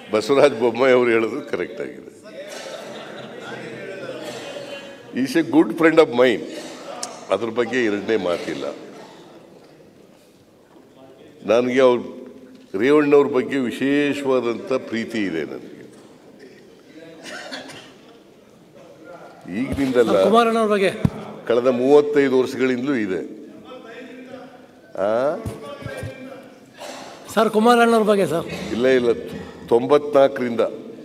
ಬಸವರಾಜ ಬೊಮ್ಮಾಯಿ ಅವರು ಹೇಳೋದು ಕರೆಕ್ಟ್ ಆಗಿದೆ is a good friend of mine ಅದ್ರ ಬಗ್ಗೆ ಎರಡನೇ ಮಾತಿಲ್ಲ ನನಗೆ ಅವ್ರ ರೇವಣ್ಣವ್ರ ಬಗ್ಗೆ ವಿಶೇಷವಾದಂಥ ಪ್ರೀತಿ ಇದೆ ನನಗೆ ಈಗಿನಿಂದಲ್ಲ ಕುಮಾರಣ್ಣವ್ರ ಬಗ್ಗೆ ಕಳೆದ ಮೂವತ್ತೈದು ವರ್ಷಗಳಿಂದಲೂ ಇದೆ ಆ ಸರ್ ಕುಮಾರಣ್ಣವ್ರ ಬಗ್ಗೆ ಸರ್ ಇಲ್ಲ ಇಲ್ಲ ತೊಂಬತ್ನಾಲ್ಕರಿಂದ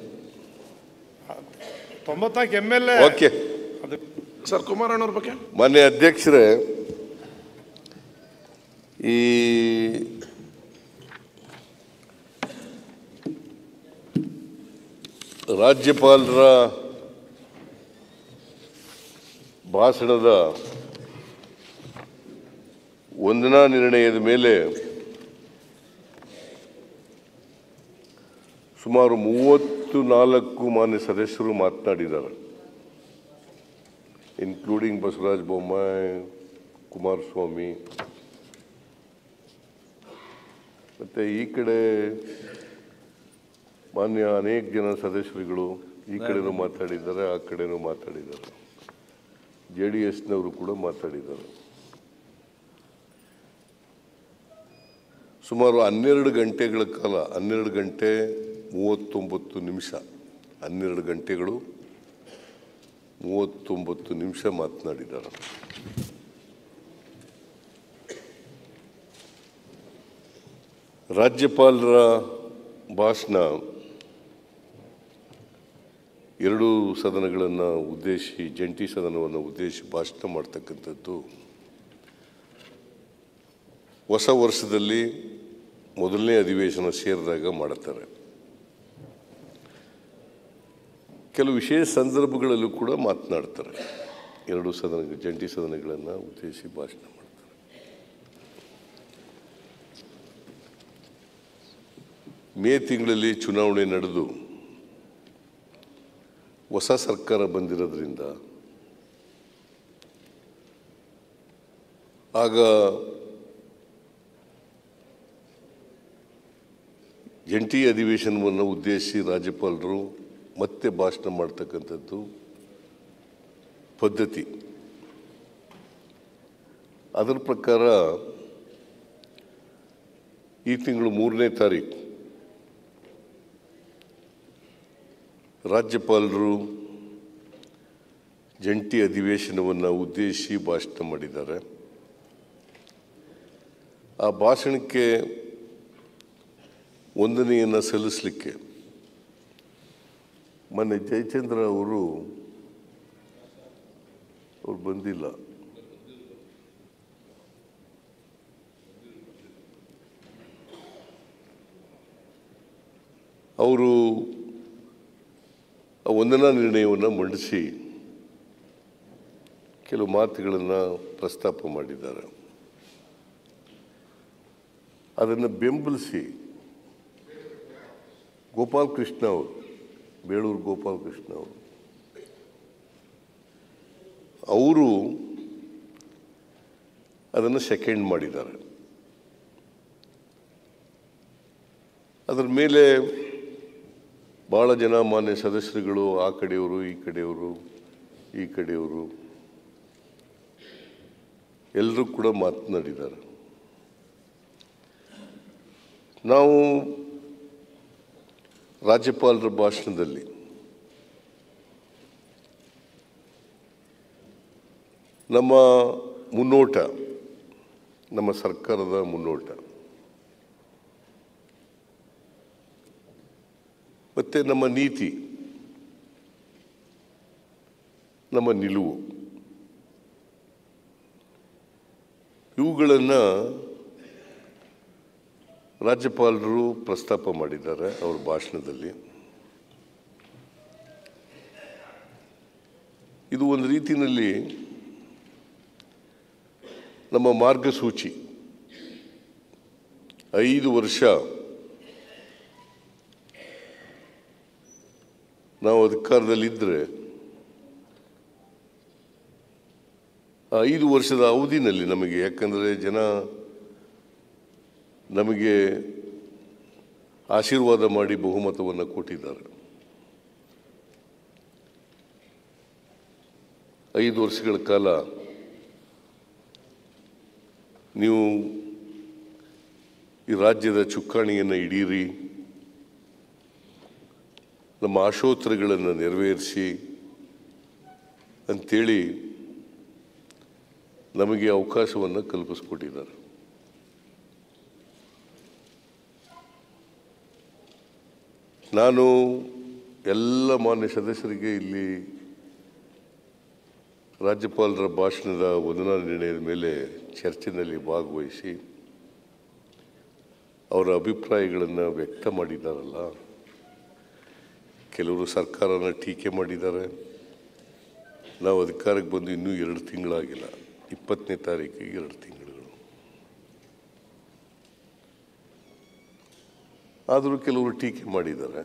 ತೊಂಬತ್ನಾಲ್ಕು M L A okay sir ಕುಮಾರಣ್ಣವ್ರ ಬಗ್ಗೆ ಮಾನ್ಯ ಅಧ್ಯಕ್ಷರೇ ಈ ರಾಜ್ಯಪಾಲರ ಭಾಷಣದ ವಂದನಾ ನಿರ್ಣಯದ ಮೇಲೆ ಸುಮಾರು ಮೂವತ್ತು ನಾಲ್ಕು ಮಾನ್ಯ ಸದಸ್ಯರು ಮಾತನಾಡಿದ್ದಾರೆ ಇನ್ಕ್ಲೂಡಿಂಗ್ ಬಸವರಾಜ ಬೊಮ್ಮಾಯಿ ಕುಮಾರಸ್ವಾಮಿ ಮತ್ತು ಈ ಕಡೆ ಮಾನ್ಯ ಅನೇಕ ಜನ ಸದಸ್ಯರುಗಳು ಈ ಕಡೆನೂ ಮಾತಾಡಿದ್ದಾರೆ ಆ ಕಡೆನೂ ಮಾತಾಡಿದ್ದಾರೆ ಜೆ ಡಿ ಎಸ್ನವರು ಕೂಡ ಮಾತಾಡಿದ್ದಾರೆ ಸುಮಾರು ಹನ್ನೆರಡು ಗಂಟೆಗಳ ಕಾಲ ಹನ್ನೆರಡು ಗಂಟೆ ಮೂವತ್ತೊಂಬತ್ತು ನಿಮಿಷ ಹನ್ನೆರಡು ಗಂಟೆಗಳು ಮೂವತ್ತೊಂಬತ್ತು ನಿಮಿಷ ಮಾತನಾಡಿದ್ದಾರೆ ರಾಜ್ಯಪಾಲರ ಭಾಷಣ ಎರಡೂ ಸದನಗಳನ್ನು ಉದ್ದೇಶಿ ಜಂಟಿ ಸದನವನ್ನು ಉದ್ದೇಶಿ ಭಾಷಣ ಮಾಡ್ತಕ್ಕಂಥದ್ದು ಹೊಸ ವರ್ಷದಲ್ಲಿ ಮೊದಲನೇ ಅಧಿವೇಶನ ಸೇರಿದಾಗ ಮಾಡುತ್ತಾರೆ ಕೆಲವು ವಿಶೇಷ ಸಂದರ್ಭಗಳಲ್ಲೂ ಕೂಡ ಮಾತನಾಡ್ತಾರೆ ಎರಡು ಸದನ ಜಂಟಿ ಸದನಗಳನ್ನು ಉದ್ದೇಶಿಸಿ ಭಾಷಣ ಮಾಡ್ತಾರೆ ಮೇ ತಿಂಗಳಲ್ಲಿ ಚುನಾವಣೆ ನಡೆದು ಹೊಸ ಸರ್ಕಾರ ಬಂದಿರೋದ್ರಿಂದ ಆಗ ಜಂಟಿ ಅಧಿವೇಶನವನ್ನು ಉದ್ದೇಶಿಸಿ ರಾಜ್ಯಪಾಲರು ಮತ್ತೆ ಭಾಷಣ ಮಾಡ್ತಕ್ಕಂಥದ್ದು ಪದ್ಧತಿ ಅದರ ಪ್ರಕಾರ ಈ ತಿಂಗಳು ಮೂರನೇ ತಾರೀಕು ರಾಜ್ಯಪಾಲರು ಜಂಟಿ ಅಧಿವೇಶನವನ್ನು ಉದ್ದೇಶಿಸಿ ಭಾಷಣ ಮಾಡಿದ್ದಾರೆ ಆ ಭಾಷಣಕ್ಕೆ ವಂದನೆಯನ್ನು ಸಲ್ಲಿಸಲಿಕ್ಕೆ ಮೊನ್ನೆ ಜಯಚಂದ್ರ ಅವರು ಅವ್ರು ಬಂದಿಲ್ಲ ಅವರು ಆ ವಂದನಾ ನಿರ್ಣಯವನ್ನು ಮಂಡಿಸಿ ಕೆಲವು ಮಾತುಗಳನ್ನು ಪ್ರಸ್ತಾಪ ಮಾಡಿದ್ದಾರೆ ಅದನ್ನು ಬೆಂಬಲಿಸಿ ಗೋಪಾಲ್ ಕೃಷ್ಣ ಅವರು ಬೇಳೂರು ಗೋಪಾಲ್ ಕೃಷ್ಣ ಅವರು ಅವರು ಅದನ್ನು ಸೆಕೆಂಡ್ ಮಾಡಿದ್ದಾರೆ ಅದರ ಮೇಲೆ ಭಾಳ ಜನ ಮಾನ್ಯ ಸದಸ್ಯರುಗಳು ಆ ಕಡೆಯವರು ಈ ಕಡೆಯವರು ಈ ಕಡೆಯವರು ಎಲ್ಲರೂ ಕೂಡ ಮಾತನಾಡಿದ್ದಾರೆ ನಾವು ರಾಜ್ಯಪಾಲರ ಭಾಷಣದಲ್ಲಿ ನಮ್ಮ ಮುನ್ನೋಟ ನಮ್ಮ ಸರ್ಕಾರದ ಮುನ್ನೋಟ ಮತ್ತು ನಮ್ಮ ನೀತಿ ನಮ್ಮ ನಿಲುವು ಇವುಗಳನ್ನು ರಾಜ್ಯಪಾಲರು ಪ್ರಸ್ತಾಪ ಮಾಡಿದ್ದಾರೆ ಅವ್ರ ಭಾಷಣದಲ್ಲಿ ಇದು ಒಂದು ರೀತಿಯಲ್ಲಿ ನಮ್ಮ ಮಾರ್ಗಸೂಚಿ ಐದು ವರ್ಷ ನಾವು ಅಧಿಕಾರದಲ್ಲಿದ್ದರೆ ಆ ಐದು ವರ್ಷದ ಅವಧಿನಲ್ಲಿ ನಮಗೆ ಯಾಕಂದರೆ ಜನ ನಮಗೆ ಆಶೀರ್ವಾದ ಮಾಡಿ ಬಹುಮತವನ್ನು ಕೊಟ್ಟಿದ್ದಾರೆ ಐದು ವರ್ಷಗಳ ಕಾಲ ನೀವು ಈ ರಾಜ್ಯದ ಚುಕ್ಕಾಣಿಯನ್ನು ಹಿಡೀರಿ ನಮ್ಮ ಆಶೋತ್ತರಗಳನ್ನು ನೆರವೇರಿಸಿ ಅಂತೇಳಿ ನಮಗೆ ಅವಕಾಶವನ್ನು ಕಲ್ಪಿಸ್ಕೊಟ್ಟಿದ್ದಾರೆ ನಾನು ಎಲ್ಲ ಮಾನ್ಯ ಸದಸ್ಯರಿಗೆ ಇಲ್ಲಿ ರಾಜ್ಯಪಾಲರ ಭಾಷಣದ ವಂದನಾ ನಿರ್ಣಯದ ಮೇಲೆ ಚರ್ಚೆಯಲ್ಲಿ ಭಾಗವಹಿಸಿ ಅವರ ಅಭಿಪ್ರಾಯಗಳನ್ನು ವ್ಯಕ್ತ ಮಾಡಿದ್ದಾರಲ್ಲ ಕೆಲವರು ಸರ್ಕಾರನ ಟೀಕೆ ಮಾಡಿದ್ದಾರೆ ನಾವು ಅಧಿಕಾರಕ್ಕೆ ಬಂದು ಇನ್ನೂ ಎರಡು ತಿಂಗಳಾಗಿಲ್ಲ ಇಪ್ಪತ್ತನೇ ತಾರೀಕಿಗೆ ಎರಡು ತಿಂಗಳುಗಳು ಆದರೂ ಕೆಲವರು ಟೀಕೆ ಮಾಡಿದ್ದಾರೆ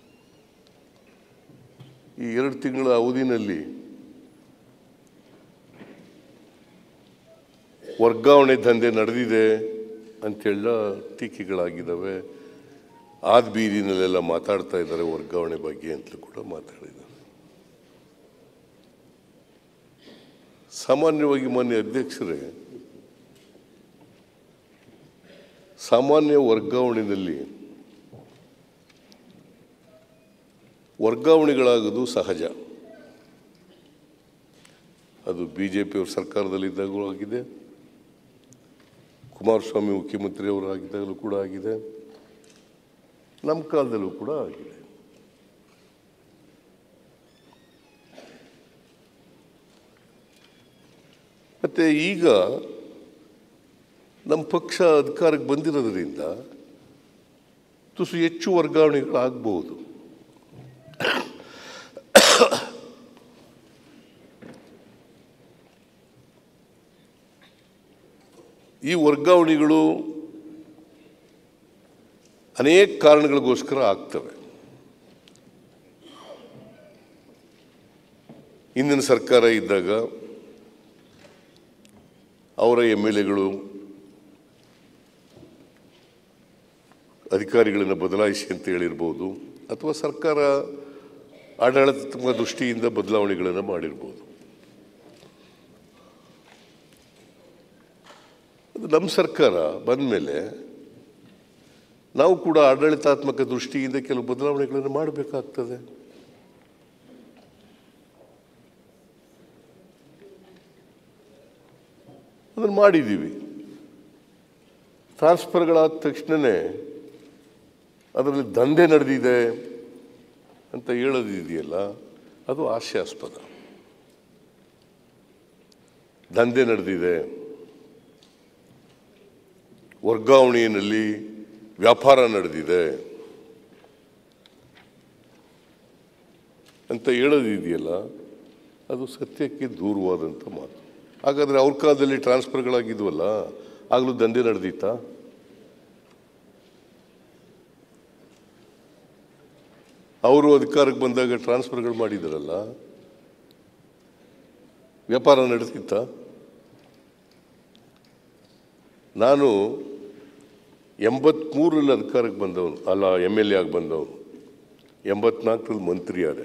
ಈ ಎರಡು ತಿಂಗಳ ಅವಧಿನಲ್ಲಿ ವರ್ಗಾವಣೆ ದಂಧೆ ನಡೆದಿದೆ ಅಂತೇಳ ಟೀಕೆಗಳಾಗಿದ್ದಾವೆ ಆದ ಬೀದಿನಲ್ಲೆಲ್ಲ ಮಾತಾಡ್ತಾ ಇದ್ದಾರೆ ವರ್ಗಾವಣೆ ಬಗ್ಗೆ ಅಂತಲೂ ಕೂಡ ಮಾತಾಡಿದ್ದಾರೆ ಸಾಮಾನ್ಯವಾಗಿ ಮಾನ್ಯ ಅಧ್ಯಕ್ಷರೇ ಸಾಮಾನ್ಯ ವರ್ಗಾವಣೆಯಲ್ಲಿ ವರ್ಗಾವಣೆಗಳಾಗೋದು ಸಹಜ ಅದು ಬಿ ಜೆ ಪಿಯವ್ರ ಸರ್ಕಾರದಲ್ಲಿದ್ದಾಗಲೂ ಆಗಿದೆ ಕುಮಾರಸ್ವಾಮಿ ಮುಖ್ಯಮಂತ್ರಿಯವರು ಆಗಿದ್ದಾಗಲೂ ಕೂಡ ಆಗಿದೆ ನಮ್ಮ ಕಾಲದಲ್ಲೂ ಕೂಡ ಆಗಿದೆ ಮತ್ತು ಈಗ ನಮ್ಮ ಪಕ್ಷ ಅಧಿಕಾರಕ್ಕೆ ಬಂದಿರೋದ್ರಿಂದ ತುಸು ಹೆಚ್ಚು ವರ್ಗಾವಣೆಗಳಾಗಬಹುದು ಈ ವರ್ಗಾವಣೆಗಳು ಅನೇಕ ಕಾರಣಗಳಿಗೋಸ್ಕರ ಆಗ್ತವೆ ಹಿಂದಿನ ಸರ್ಕಾರ ಇದ್ದಾಗ ಅವರ ಎಮ್ ಎಲ್ ಎಗಳು ಅಧಿಕಾರಿಗಳನ್ನು ಬದಲಾಯಿಸಿ ಅಂತ ಹೇಳಿರ್ಬೋದು ಅಥವಾ ಸರ್ಕಾರ ಆಡಳಿತಾತ್ಮಕ ದೃಷ್ಟಿಯಿಂದ ಬದಲಾವಣೆಗಳನ್ನು ಮಾಡಿರ್ಬೋದು ಅದು ನಮ್ಮ ಸರ್ಕಾರ ಬಂದ ಮೇಲೆ ನಾವು ಕೂಡ ಆಡಳಿತಾತ್ಮಕ ದೃಷ್ಟಿಯಿಂದ ಕೆಲವು ಬದಲಾವಣೆಗಳನ್ನು ಮಾಡಬೇಕಾಗ್ತದೆ ಅದನ್ನು ಮಾಡಿದ್ದೀವಿ ಟ್ರಾನ್ಸ್ಫರ್ಗಳಾದ ತಕ್ಷಣವೇ ಅದರಲ್ಲಿ ದಂಧೆ ನಡೆದಿದೆ ಅಂತ ಹೇಳೋದಿದೆಯಲ್ಲ ಅದು ಹಾಸ್ಯಾಸ್ಪದ ದಂಧೆ ನಡೆದಿದೆ ವರ್ಗಾವಣೆಯಲ್ಲಿ ವ್ಯಾಪಾರ ನಡೆದಿದೆ ಅಂತ ಹೇಳೋದಿದೆಯಲ್ಲ ಅದು ಸತ್ಯಕ್ಕೆ ದೂರವಾದಂಥ ಮಾತು ಹಾಗಾದರೆ ಅವ್ರ ಕಾಲದಲ್ಲಿ ಟ್ರಾನ್ಸ್ಫರ್ಗಳಾಗಿದ್ವಲ್ಲ ಆಗಲೂ ದಂಧೆ ನಡೆದಿತ್ತಾ ಅವರು ಅಧಿಕಾರಕ್ಕೆ ಬಂದಾಗ ಟ್ರಾನ್ಸ್ಫರ್ಗಳು ಮಾಡಿದಾರಲ್ಲ ವ್ಯಾಪಾರ ನಡೆದಿತ್ತ ನಾನು ಎಂಬತ್ಮೂರರಲ್ಲಿ ಅಧಿಕಾರಕ್ಕೆ ಬಂದವನು ಅಲ್ಲ ಎಮ್ ಎಲ್ ಎ ಆಗಿ ಬಂದವನು ಎಂಬತ್ನಾಲ್ಕರಲ್ಲಿ ಮಂತ್ರಿ ಆದೆ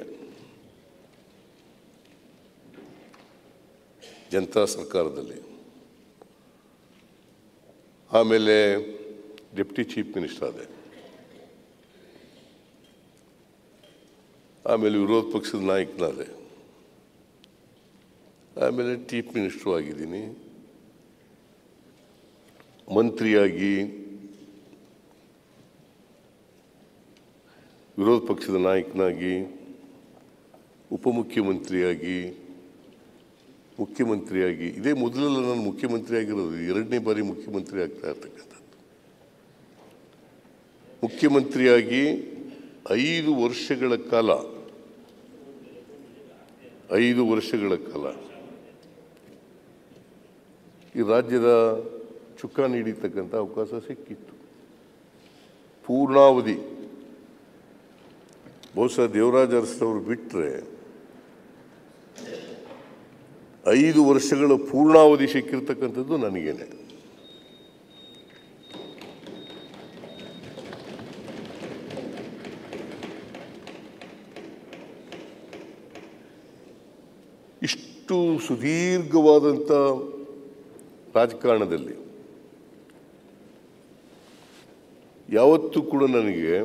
ಜನತಾ ಸರ್ಕಾರದಲ್ಲಿ ಆಮೇಲೆ ಡೆಪ್ಟಿ ಚೀಫ್ ಮಿನಿಸ್ಟರ್ ಆದೆ ಆಮೇಲೆ ವಿರೋಧ ಪಕ್ಷದ ನಾಯಕನಾದೆ ಆಮೇಲೆ ಚೀಫ್ ಮಿನಿಸ್ಟ್ರು ಆಗಿದ್ದೀನಿ ಮಂತ್ರಿಯಾಗಿ ವಿರೋಧ ಪಕ್ಷದ ನಾಯಕನಾಗಿ ಉಪಮುಖ್ಯಮಂತ್ರಿಯಾಗಿ ಮುಖ್ಯಮಂತ್ರಿಯಾಗಿ ಇದೇ ಮೊದಲೆಲ್ಲ ನಾನು ಮುಖ್ಯಮಂತ್ರಿ ಆಗಿರೋದು ಎರಡನೇ ಬಾರಿ ಮುಖ್ಯಮಂತ್ರಿ ಆಗ್ತಾ ಇರ್ತಕ್ಕಂಥದ್ದು ಮುಖ್ಯಮಂತ್ರಿಯಾಗಿ ಐದು ವರ್ಷಗಳ ಕಾಲ ಐದು ವರ್ಷಗಳ ಕಾಲ ಈ ರಾಜ್ಯದ ಚುಕ್ಕಾಣಿ ಹಿಡಿತಕ್ಕಂಥ ಅವಕಾಶ ಸಿಕ್ಕಿತ್ತು ಪೂರ್ಣಾವಧಿ ಬಹುಶಃ ದೇವರಾಜ ಅರಸರವರು ಬಿಟ್ಟರೆ ಐದು ವರ್ಷಗಳ ಪೂರ್ಣಾವಧಿ ಸಿಕ್ಕಿರ್ತಕ್ಕಂಥದ್ದು ನನಗೇನೆ ಇಷ್ಟು ಸುದೀರ್ಘವಾದಂಥ ರಾಜಕಾರಣದಲ್ಲಿ ಯಾವತ್ತೂ ಕೂಡ ನನಗೆ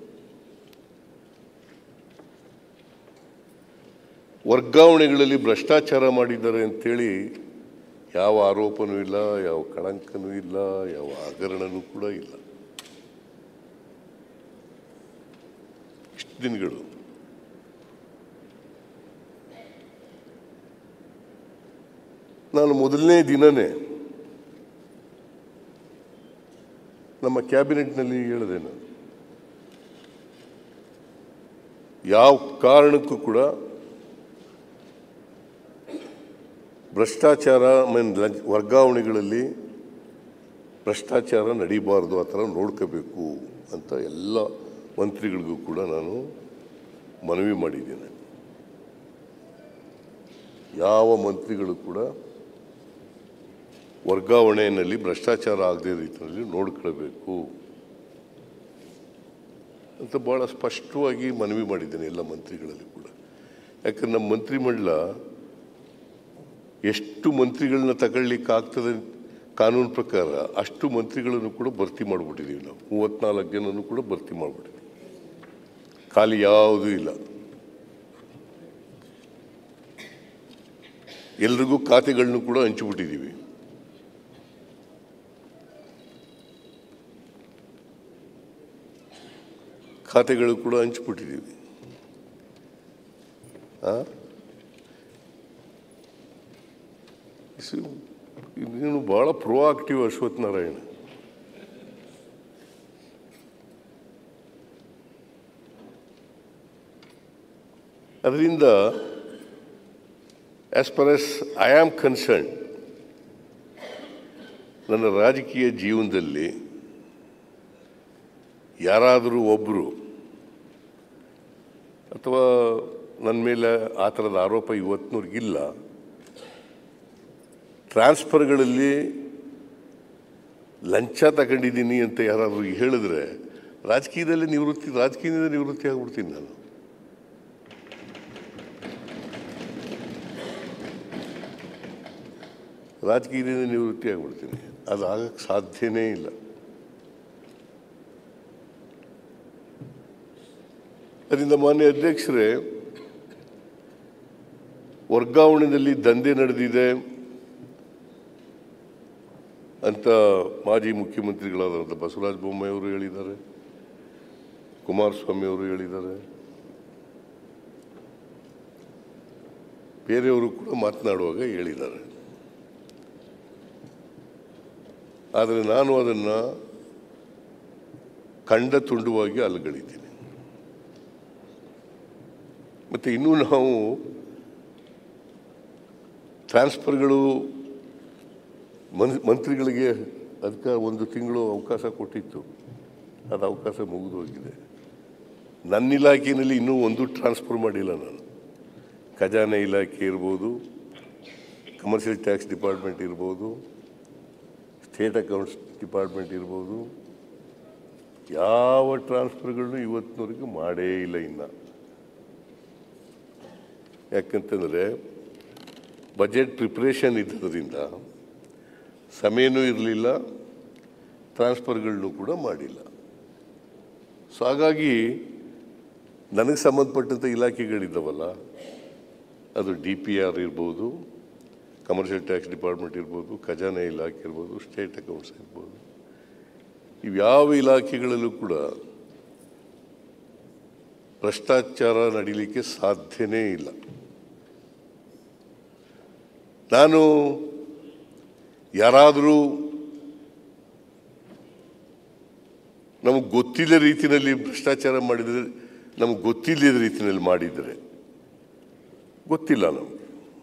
ವರ್ಗಾವಣೆಗಳಲ್ಲಿ ಭ್ರಷ್ಟಾಚಾರ ಮಾಡಿದ್ದಾರೆ ಅಂತೇಳಿ ಯಾವ ಆರೋಪನೂ ಇಲ್ಲ ಯಾವ ಕಳಂಕನೂ ಇಲ್ಲ ಯಾವ ಹಗರಣನೂ ಕೂಡ ಇಲ್ಲ ಇಷ್ಟು ದಿನಗಳು ನಾನು ಮೊದಲನೇ ದಿನನೇ ನಮ್ಮ ಕ್ಯಾಬಿನೆಟ್ನಲ್ಲಿ ಹೇಳಿದೆ ನಾನು ಯಾವ ಕಾರಣಕ್ಕೂ ಕೂಡ ಭ್ರಷ್ಟಾಚಾರ ಮೀನ್ ಲಂಚ ವರ್ಗಾವಣೆಗಳಲ್ಲಿ ಭ್ರಷ್ಟಾಚಾರ ನಡೀಬಾರ್ದು ಆ ಥರ ನೋಡ್ಕೋಬೇಕು ಅಂತ ಎಲ್ಲ ಮಂತ್ರಿಗಳಿಗೂ ಕೂಡ ನಾನು ಮನವಿ ಮಾಡಿದ್ದೇನೆ ಯಾವ ಮಂತ್ರಿಗಳು ಕೂಡ ವರ್ಗಾವಣೆಯಲ್ಲಿ ಭ್ರಷ್ಟಾಚಾರ ಆಗದೇ ರೀತಿಯಲ್ಲಿ ನೋಡ್ಕೊಳ್ಬೇಕು ಅಂತ ಭಾಳ ಸ್ಪಷ್ಟವಾಗಿ ಮನವಿ ಮಾಡಿದ್ದೇನೆ ಎಲ್ಲ ಮಂತ್ರಿಗಳಲ್ಲಿ ಕೂಡ ಯಾಕಂದ್ರೆ ನಮ್ಮ ಮಂತ್ರಿಮಂಡಲ ಎಷ್ಟು ಮಂತ್ರಿಗಳನ್ನ ತಗೊಳ್ಲಿಕ್ಕೆ ಆಗ್ತದೆ ಕಾನೂನು ಪ್ರಕಾರ ಅಷ್ಟು ಮಂತ್ರಿಗಳನ್ನು ಕೂಡ ಭರ್ತಿ ಮಾಡಿಬಿಟ್ಟಿದ್ದೀವಿ ನಾವು ಮೂವತ್ನಾಲ್ಕು ಜನನು ಕೂಡ ಭರ್ತಿ ಮಾಡಿಬಿಟ್ಟಿದ್ದೀವಿ ಖಾಲಿ ಯಾವುದೂ ಇಲ್ಲ ಎಲ್ರಿಗೂ ಖಾತೆಗಳನ್ನು ಕೂಡ ಹಂಚಿಬಿಟ್ಟಿದ್ದೀವಿ ಖಾತೆಗಳು ಕೂಡ ಹಂಚಿಬಿಟ್ಟಿದ್ದೀವಿ ಆ? ಸಿ- ನೀನು ಭಾಳ ಪ್ರೋ ಆಕ್ಟಿವ್ ಅಶ್ವಥ್ ನಾರಾಯಣ ಅದರಿಂದ as far as I am concern ನನ್ನ ರಾಜಕೀಯ ಜೀವನದಲ್ಲಿ ಯಾರಾದರೂ ಒಬ್ಬರು ಅಥವಾ ನನ್ನ ಮೇಲೆ ಆ ಥರದ ಆರೋಪ ಇವತ್ತಿನವ್ರಿಗಿಲ್ಲ ಟ್ರಾನ್ಸ್ಫರ್ಗಳಲ್ಲಿ ಲಂಚ ತಗೊಂಡಿದ್ದೀನಿ ಅಂತ ಯಾರಾದರೂ ಹೇಳಿದ್ರೆ ರಾಜಕೀಯದಲ್ಲಿ ನಿವೃತ್ತಿ ರಾಜಕೀಯದಿಂದ ನಿವೃತ್ತಿ ಆಗ್ಬಿಡ್ತೀನಿ ನಾನು ರಾಜಕೀಯದಿಂದ ನಿವೃತ್ತಿ ಆಗ್ಬಿಡ್ತೀನಿ ಅದು ಆಗಕ್ಕೆ ಸಾಧ್ಯನೇ ಇಲ್ಲ ಅದರಿಂದ ಮಾನ್ಯ ಅಧ್ಯಕ್ಷರೇ ವರ್ಗಾವಣೆಯಲ್ಲಿ ದಂಧೆ ನಡೆದಿದೆ ಅಂತ ಮಾಜಿ ಮುಖ್ಯಮಂತ್ರಿಗಳಾದಂಥ ಬಸವರಾಜ ಬೊಮ್ಮಾಯಿ ಅವರು ಹೇಳಿದ್ದಾರೆ ಕುಮಾರಸ್ವಾಮಿ ಅವರು ಹೇಳಿದ್ದಾರೆ ಬೇರೆಯವರು ಕೂಡ ಮಾತನಾಡುವಾಗ ಹೇಳಿದ್ದಾರೆ ಆದರೆ ನಾನು ಅದನ್ನು ಖಂಡ ತುಂಡುವಾಗಿ ಅಲುಗಳಿದ್ದೀನಿ ಮತ್ತು ಇನ್ನೂ ನಾವು ಟ್ರಾನ್ಸ್ಫರ್ಗಳು ಮನ್ ಮಂತ್ರಿಗಳಿಗೆ ಅದಕ್ಕೆ ಒಂದು ತಿಂಗಳು ಅವಕಾಶ ಕೊಟ್ಟಿತ್ತು ಅದು ಅವಕಾಶ ಮುಗಿದು ಹೋಗಿದೆ ನನ್ನ ಇಲಾಖೆಯಲ್ಲಿ ಇನ್ನೂ ಒಂದು ಟ್ರಾನ್ಸ್ಫರ್ ಮಾಡಿಲ್ಲ ನಾನು ಖಜಾನೆ ಇಲಾಖೆ ಇರ್ಬೋದು ಕಮರ್ಷಿಯಲ್ ಟ್ಯಾಕ್ಸ್ ಡಿಪಾರ್ಟ್ಮೆಂಟ್ ಇರ್ಬೋದು ಸ್ಟೇಟ್ ಅಕೌಂಟ್ಸ್ ಡಿಪಾರ್ಟ್ಮೆಂಟ್ ಇರ್ಬೋದು ಯಾವ ಟ್ರಾನ್ಸ್ಫರ್ಗಳನ್ನು ಇವತ್ತಿನವರೆಗೂ ಮಾಡೇ ಇಲ್ಲ ಇನ್ನು ಯಾಕಂತಂದರೆ ಬಜೆಟ್ ಪ್ರಿಪ್ರೇಷನ್ ಇದ್ದದ್ರಿಂದ ಸಮಯನೂ ಇರಲಿಲ್ಲ ಟ್ರಾನ್ಸ್ಫರ್ಗಳನ್ನು ಕೂಡ ಮಾಡಿಲ್ಲ ಸೊ ಹಾಗಾಗಿ ನನಗೆ ಸಂಬಂಧಪಟ್ಟಂಥ ಇಲಾಖೆಗಳಿದ್ದಾವಲ್ಲ ಅದು ಡಿ ಪಿ ಆರ್ ಇರ್ಬೋದು ಕಮರ್ಷಿಯಲ್ ಟ್ಯಾಕ್ಸ್ ಡಿಪಾರ್ಟ್ಮೆಂಟ್ ಇರ್ಬೋದು ಖಜಾನೆ ಇಲಾಖೆ ಇರ್ಬೋದು ಸ್ಟೇಟ್ ಅಕೌಂಟ್ಸ್ ಇರ್ಬೋದು ಇವ್ಯಾವ ಇಲಾಖೆಗಳಲ್ಲೂ ಕೂಡ ಭ್ರಷ್ಟಾಚಾರ ನಡೀಲಿಕ್ಕೆ ಸಾಧ್ಯನೇ ಇಲ್ಲ ನಾನು ಯಾರಾದರೂ ನಮಗೆ ಗೊತ್ತಿಲ್ಲ ರೀತಿಯಲ್ಲಿ ಭ್ರಷ್ಟಾಚಾರ ಮಾಡಿದರೆ ನಮಗೆ ಗೊತ್ತಿಲ್ಲದ ರೀತಿಯಲ್ಲಿ ಮಾಡಿದರೆ ಗೊತ್ತಿಲ್ಲ ನಮಗೆ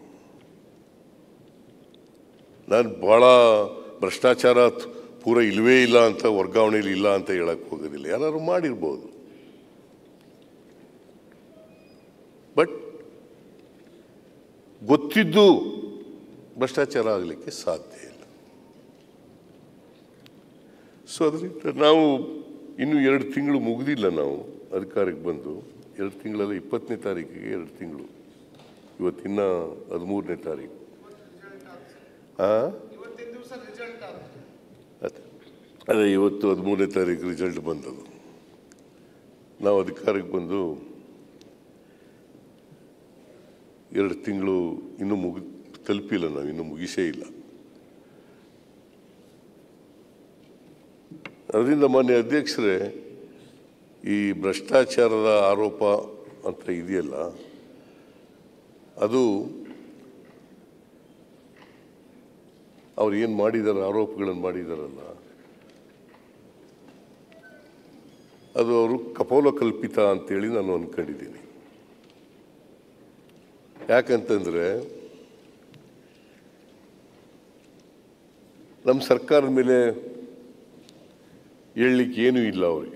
ನಾನು ಭಾಳ ಭ್ರಷ್ಟಾಚಾರ ತ್- ಪೂರ ಇಲ್ಲವೇ ಇಲ್ಲ ಅಂತ ವರ್ಗಾವಣೆಯಲ್ಲಿ ಇಲ್ಲ ಅಂತ ಹೇಳಕ್ಕೆ ಹೋಗೋದಿಲ್ಲ ಯಾರು ಮಾಡಿರ್ಬೋದು ಬಟ್ ಗೊತ್ತಿದ್ದು ಭ್ರಷ್ಟಾಚಾರ ಆಗಲಿಕ್ಕೆ ಸಾಧ್ಯ ಇಲ್ಲ ಸೊ ಅದರಿಂದ ನಾವು ಇನ್ನು ಎರಡು ತಿಂಗಳು ಮುಗಿದಿಲ್ಲ ನಾವು ಅಧಿಕಾರಕ್ಕೆ ಬಂದು ಎರಡು ತಿಂಗಳಲ್ಲಿ ಇಪ್ಪತ್ತನೇ ತಾರೀಕಿಗೆ ಎರಡು ತಿಂಗಳು ಇವತ್ತಿನ್ನ ಹದಿಮೂರನೇ ತಾರೀಕು ಹಾಂ ಅದೇ ಅದೇ ಇವತ್ತು ಹದಿಮೂರನೇ ತಾರೀಕು ರಿಸಲ್ಟ್ ಬಂದದು ನಾವು ಅಧಿಕಾರಕ್ಕೆ ಬಂದು ಎರಡು ತಿಂಗಳು ಇನ್ನೂ ಮುಗಿ ತಲುಪಿಲ್ಲ ನಾವು ಇನ್ನೂ ಮುಗಿಸೇ ಇಲ್ಲ ಅದರಿಂದ ಮಾನ್ಯ ಅಧ್ಯಕ್ಷರೇ ಈ ಭ್ರಷ್ಟಾಚಾರದ ಆರೋಪ ಅಂತ ಇದೆಯಲ್ಲ ಅದು ಅವ್ರು ಏನು ಮಾಡಿದ್ದಾರೆ ಆರೋಪಗಳನ್ನು ಮಾಡಿದಾರಲ್ಲ ಅದು ಅವರು ಕಪೋಲಕಲ್ಪಿತ ಅಂತೇಳಿ ನಾನು ಅಂದ್ಕೊಂಡಿದ್ದೀನಿ ಯಾಕಂತಂದರೆ ನಮ್ಮ ಸರ್ಕಾರದ ಮೇಲೆ ಹೇಳಲಿಕ್ಕೆ ಏನೂ ಇಲ್ಲ ಅವರಿಗೆ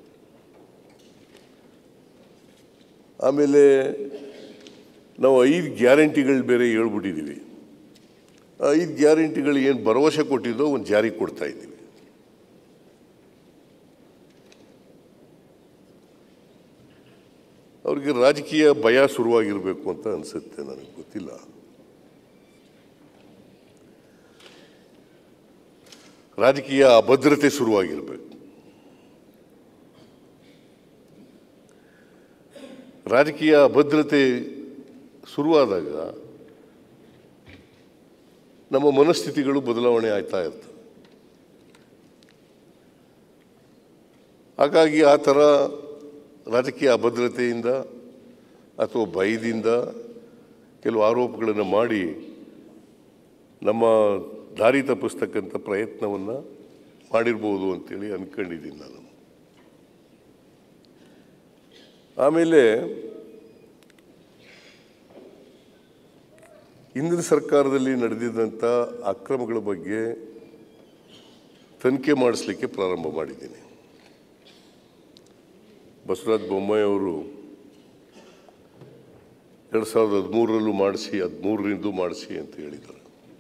ಆಮೇಲೆ ನಾವು ಐದು ಗ್ಯಾರಂಟಿಗಳು ಬೇರೆ ಹೇಳ್ಬಿಟ್ಟಿದ್ದೀವಿ ಆ ಐದು ಗ್ಯಾರಂಟಿಗಳು ಏನು ಭರವಸೆ ಕೊಟ್ಟಿದ್ದೋ ಒಂದು ಜಾರಿಗೆ ಕೊಡ್ತಾ ಇದ್ದೀವಿ ಅವ್ರಿಗೆ ರಾಜಕೀಯ ಭಯ ಶುರುವಾಗಿರಬೇಕು ಅಂತ ಅನಿಸುತ್ತೆ ನನಗೆ ಗೊತ್ತಿಲ್ಲ ರಾಜಕೀಯ ಅಭದ್ರತೆ ಶುರುವಾಗಿರಬೇಕು ರಾಜಕೀಯ ಅಭದ್ರತೆ ಶುರುವಾದಾಗ ನಮ್ಮ ಮನಸ್ಥಿತಿಗಳು ಬದಲಾವಣೆ ಆಯ್ತಾ ಇರ್ತವೆ ಹಾಗಾಗಿ ಆ ಥರ ರಾಜಕೀಯ ಅಭದ್ರತೆಯಿಂದ ಅಥವಾ ಭಯದಿಂದ ಕೆಲವು ಆರೋಪಗಳನ್ನು ಮಾಡಿ ನಮ್ಮ ದಾರಿ ತಪ್ಪಿಸ್ತಕ್ಕಂಥ ಪ್ರಯತ್ನವನ್ನು ಮಾಡಿರ್ಬೋದು ಅಂತೇಳಿ ಅಂದ್ಕೊಂಡಿದ್ದೀನಿ ನಾನು ಆಮೇಲೆ ಹಿಂದಿನ ಸರ್ಕಾರದಲ್ಲಿ ನಡೆದಿದ್ದಂಥ ಅಕ್ರಮಗಳ ಬಗ್ಗೆ ತನಿಖೆ ಮಾಡಿಸ್ಲಿಕ್ಕೆ ಪ್ರಾರಂಭ ಮಾಡಿದ್ದೀನಿ ಬಸವರಾಜ ಬೊಮ್ಮಾಯಿ ಅವರು ಎರಡು ಸಾವಿರದ ಹದಿಮೂರರಲ್ಲೂ ಮಾಡಿಸಿ ಹದಿಮೂರರಿಂದೂ ಮಾಡಿಸಿ ಅಂತ ಹೇಳಿದ್ದಾರೆ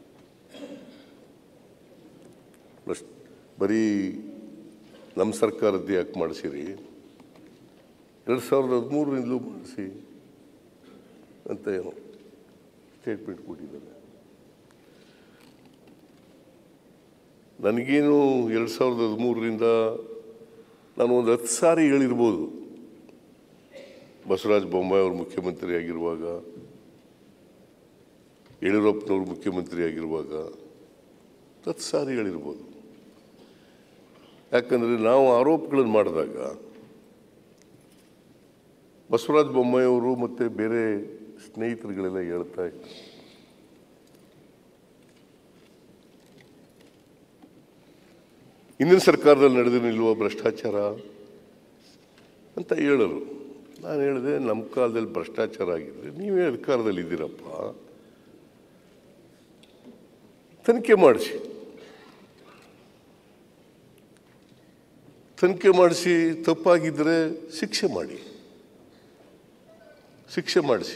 ಅಷ್ಟ್ ಬರೀ ನಮ್ಮ ಸರ್ಕಾರದ್ದು ಯಾಕೆ ಮಾಡಿಸಿರಿ ಎರಡು ಸಾವಿರದ ಹದಿಮೂರರಿಂದಲೂ ಮಾಡಿಸಿ ಅಂತ ಏನೋ ಸ್ಟೇಟ್ಮೆಂಟ್ ಕೊಟ್ಟಿದ್ದಾರೆ ನನಗೇನು ಎರಡು ಸಾವಿರದ ಹದಿಮೂರರಿಂದ ನಾನು ಒಂದು ಹತ್ತು ಸಾರಿ ಹೇಳಿರ್ಬೋದು ಬಸವರಾಜ ಬೊಮ್ಮಾಯಿ ಅವರು ಮುಖ್ಯಮಂತ್ರಿ ಆಗಿರುವಾಗ ಯಡಿಯೂರಪ್ಪನವರು ಮುಖ್ಯಮಂತ್ರಿ ಆಗಿರುವಾಗ ಹತ್ತು ಸಾರಿ ಹೇಳಿರ್ಬೋದು ಯಾಕಂದರೆ ನಾವು ಆರೋಪಗಳನ್ನು ಮಾಡಿದಾಗ ಬಸವರಾಜ ಬೊಮ್ಮಾಯಿ ಅವರು ಮತ್ತು ಬೇರೆ ಸ್ನೇಹಿತರುಗಳೆಲ್ಲ ಹೇಳ್ತಾ ಇದ್ರು ಹಿಂದಿನ ಸರ್ಕಾರದಲ್ಲಿ ನಡೆದಿರಲಿಲ್ವ ಭ್ರಷ್ಟಾಚಾರ ಅಂತ ಹೇಳೋರು ನಾನು ಹೇಳಿದೆ ನಮ್ಮ ಕಾಲದಲ್ಲಿ ಭ್ರಷ್ಟಾಚಾರ ಆಗಿದ್ರೆ ನೀವೇ ಅಧಿಕಾರದಲ್ಲಿ ಇದ್ದೀರಪ್ಪ ತನಿಖೆ ಮಾಡಿಸಿ ತನಿಖೆ ಮಾಡಿಸಿ ತಪ್ಪಾಗಿದ್ದರೆ ಶಿಕ್ಷೆ ಮಾಡಿ ಶಿಕ್ಷೆ ಮಾಡಿಸಿ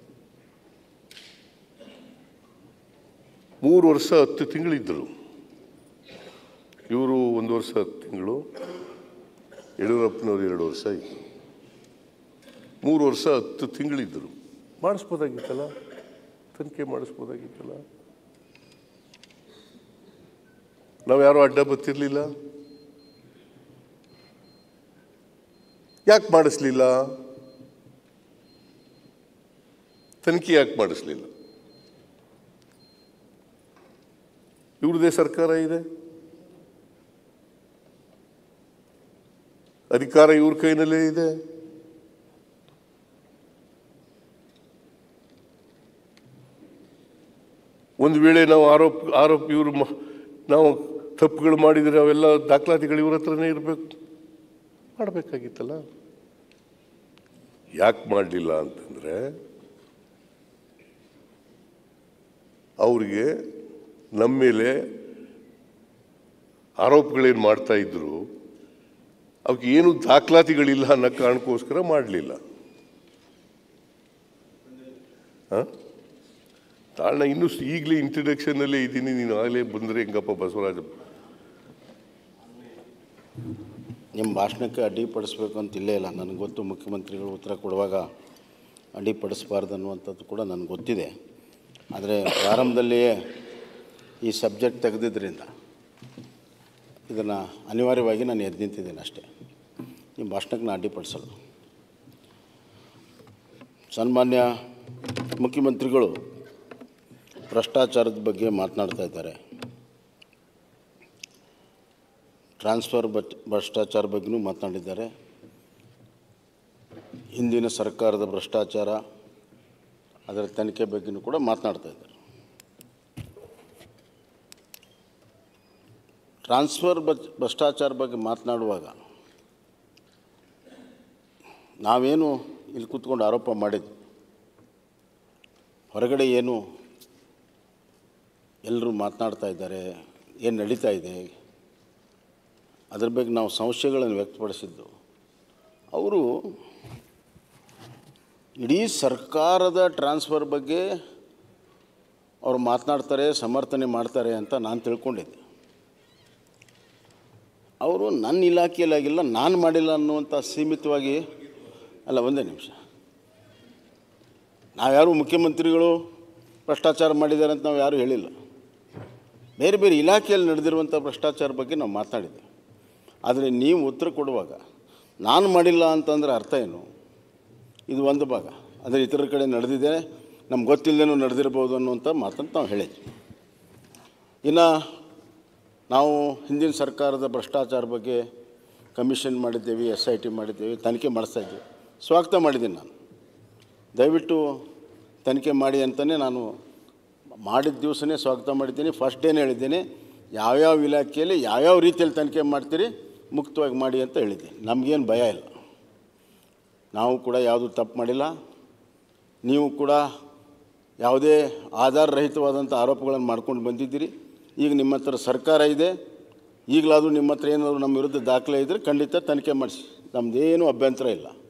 ಮೂರು ವರ್ಷ ಹತ್ತು ತಿಂಗಳಿದ್ದರು ಇವರು ಒಂದು ವರ್ಷ ಹತ್ತು ತಿಂಗಳು ಯಡಿಯೂರಪ್ಪನವರು ಎರಡು ವರ್ಷ ಇದ್ದರು ಮೂರು ವರ್ಷ ಹತ್ತು ತಿಂಗಳಿದ್ದರು ಮಾಡಿಸ್ಬೋದಾಗಿತ್ತಲ್ಲ ತನಿಖೆ ಮಾಡಿಸ್ಬೋದಾಗಿತ್ತಲ್ಲ ನಾವು ಯಾರೂ ಅಡ್ಡ ಬತ್ತಿರಲಿಲ್ಲ ಯಾಕೆ ಮಾಡಿಸ್ಲಿಲ್ಲ ತನಿಖೆ ಯಾಕೆ ಮಾಡಿಸ್ಲಿಲ್ಲ ಇವ್ರದೇ ಸರ್ಕಾರ ಇದೆ ಅಧಿಕಾರ ಇವ್ರ ಕೈನಲ್ಲೇ ಇದೆ ಒಂದು ವೇಳೆ ನಾವು ಆರೋಪ ಆರೋಪ ಇವರು ಮ- ನಾವು ತಪ್ಪುಗಳು ಮಾಡಿದರೆ ಅವೆಲ್ಲ ದಾಖಲಾತಿಗಳು ಇವ್ರ ಹತ್ರನೇ ಇರಬೇಕು ಮಾಡಬೇಕಾಗಿತ್ತಲ್ಲ ಯಾಕೆ ಮಾಡಲಿಲ್ಲ ಅಂತಂದರೆ ಅವ್ರಿಗೆ ನಮ್ಮ ಮೇಲೆ ಆರೋಪಗಳೇನು ಮಾಡ್ತಾ ಇದ್ರು ಅವಕ್ಕೆ ಏನು ದಾಖಲಾತಿಗಳಿಲ್ಲ ಅನ್ನೋ ಕಾರಣಕ್ಕೋಸ್ಕರ ಮಾಡಲಿಲ್ಲ ಕಾರಣ ಇನ್ನೂ ಈಗಲೇ ಇಂಟ್ರಡಕ್ಷನ್ನಲ್ಲೇ ಇದ್ದೀನಿ ನೀನು ಆಗಲೇ ಬಂದರೆ ಹೆಂಗಪ್ಪ ಬಸವರಾಜ ನಿಮ್ಮ ಭಾಷಣಕ್ಕೆ ಅಡ್ಡಿಪಡಿಸ್ಬೇಕು ಅಂತ ಇಲ್ಲೇ ಇಲ್ಲ ನನಗೆ ಗೊತ್ತು ಮುಖ್ಯಮಂತ್ರಿಗಳು ಉತ್ತರ ಕೊಡುವಾಗ ಅಡ್ಡಿಪಡಿಸಬಾರ್ದು ಅನ್ನುವಂಥದ್ದು ಕೂಡ ನನಗೆ ಗೊತ್ತಿದೆ ಆದರೆ ಪ್ರಾರಂಭದಲ್ಲಿಯೇ ಈ ಸಬ್ಜೆಕ್ಟ್ ತೆಗೆದಿದ್ದರಿಂದ ಇದನ್ನು ಅನಿವಾರ್ಯವಾಗಿ ನಾನು ಎದ್ದು ನಿಂತಿದ್ದೇನೆ ಅಷ್ಟೇ ಈ ಭಾಷಣಕ್ಕೆ ನಾನು ಅಡ್ಡಿಪಡಿಸಲ್ಲ ಸನ್ಮಾನ್ಯ ಮುಖ್ಯಮಂತ್ರಿಗಳು ಭ್ರಷ್ಟಾಚಾರದ ಬಗ್ಗೆ ಮಾತನಾಡ್ತಾ ಇದ್ದಾರೆ ಟ್ರಾನ್ಸ್ಫರ್ ಬಟ್ ಭ್ರಷ್ಟಾಚಾರ ಬಗ್ಗೆನೂ ಮಾತನಾಡಿದ್ದಾರೆ ಹಿಂದಿನ ಸರ್ಕಾರದ ಭ್ರಷ್ಟಾಚಾರ ಅದರ ತನಿಖೆ ಬಗ್ಗೆನೂ ಕೂಡ ಮಾತನಾಡ್ತಾ ಇದ್ದಾರೆ ಟ್ರಾನ್ಸ್ಫರ್ ಬಚ್ ಭ್ರಷ್ಟಾಚಾರ ಬಗ್ಗೆ ಮಾತನಾಡುವಾಗ ನಾವೇನು ಇಲ್ಲಿ ಕೂತ್ಕೊಂಡು ಆರೋಪ ಮಾಡಿದ್ವಿ ಹೊರಗಡೆ ಏನು ಎಲ್ಲರೂ ಮಾತನಾಡ್ತಾ ಇದ್ದಾರೆ ಏನು ನಡೀತಾ ಇದೆ ಅದ್ರ ಬಗ್ಗೆ ನಾವು ಸಂಶಯಗಳನ್ನು ವ್ಯಕ್ತಪಡಿಸಿದ್ದು ಅವರು ಇಡೀ ಸರ್ಕಾರದ ಟ್ರಾನ್ಸ್ಫರ್ ಬಗ್ಗೆ ಅವ್ರು ಮಾತನಾಡ್ತಾರೆ ಸಮರ್ಥನೆ ಮಾಡ್ತಾರೆ ಅಂತ ನಾನು ತಿಳ್ಕೊಂಡಿದ್ದೆ ಅವರು ನನ್ನ ಇಲಾಖೆಯಲ್ಲಾಗಿಲ್ಲ ನಾನು ಮಾಡಿಲ್ಲ ಅನ್ನುವಂಥ ಸೀಮಿತವಾಗಿ ಅಲ್ಲ ಒಂದೇ ನಿಮಿಷ ನಾವ್ಯಾರು ಮುಖ್ಯಮಂತ್ರಿಗಳು ಭ್ರಷ್ಟಾಚಾರ ಮಾಡಿದ್ದಾರೆ ಅಂತ ನಾವು ಯಾರೂ ಹೇಳಿಲ್ಲ ಬೇರೆ ಬೇರೆ ಇಲಾಖೆಯಲ್ಲಿ ನಡೆದಿರುವಂಥ ಭ್ರಷ್ಟಾಚಾರ ಬಗ್ಗೆ ನಾವು ಮಾತನಾಡಿದ್ದೆ ಆದರೆ ನೀವು ಉತ್ತರ ಕೊಡುವಾಗ ನಾನು ಮಾಡಿಲ್ಲ ಅಂತಂದರೆ ಅರ್ಥ ಏನು ಇದು ಒಂದು ಭಾಗ ಅಂದರೆ ಇತರ ಕಡೆ ನಡೆದಿದೆ ನಮ್ಗೆ ಗೊತ್ತಿಲ್ಲದೇನೂ ನಡೆದಿರ್ಬೋದು ಅನ್ನುವಂಥ ಮಾತನ್ನು ನಾವು ಹೇಳಿದ್ವಿ ಇನ್ನು ನಾವು ಹಿಂದಿನ ಸರ್ಕಾರದ ಭ್ರಷ್ಟಾಚಾರ ಬಗ್ಗೆ ಕಮಿಷನ್ ಮಾಡಿದ್ದೇವೆ ಎಸ್ ಐ ಟಿ ಮಾಡಿದ್ದೇವೆ ತನಿಖೆ ಮಾಡಿಸ್ತಾ ಇದ್ದೀವಿ ಸ್ವಾಗತ ಮಾಡಿದ್ದೀನಿ ನಾನು ದಯವಿಟ್ಟು ತನಿಖೆ ಮಾಡಿ ಅಂತಲೇ ನಾನು ಮಾಡಿದ ದಿವಸನೇ ಸ್ವಾಗತ ಮಾಡಿದ್ದೀನಿ ಫಸ್ಟ್ ಡೇನೇ ಹೇಳಿದ್ದೀನಿ ಯಾವ್ಯಾವ ಇಲಾಖೆಯಲ್ಲಿ ಯಾವ್ಯಾವ ರೀತಿಯಲ್ಲಿ ತನಿಖೆ ಮಾಡ್ತೀರಿ ಮುಕ್ತವಾಗಿ ಮಾಡಿ ಅಂತ ಹೇಳಿದ್ದೀನಿ ನಮಗೇನು ಭಯ ಇಲ್ಲ ನಾವು ಕೂಡ ಯಾವುದೂ ತಪ್ಪು ಮಾಡಿಲ್ಲ ನೀವು ಕೂಡ ಯಾವುದೇ ಆಧಾರರಹಿತವಾದಂಥ ಆರೋಪಗಳನ್ನು ಮಾಡ್ಕೊಂಡು ಬಂದಿದ್ದೀರಿ ಈಗ ನಿಮ್ಮ ಹತ್ರ ಸರ್ಕಾರ ಇದೆ ಈಗಲಾದರೂ ನಿಮ್ಮ ಹತ್ರ ಏನಾದರೂ ನಮ್ಮ ವಿರುದ್ಧ ದಾಖಲೆ ಇದ್ದರೆ ಖಂಡಿತ ತನಿಖೆ ಮಾಡಿಸಿ ನಮ್ಮದೇನೂ ಅಭ್ಯಂತರ ಇಲ್ಲ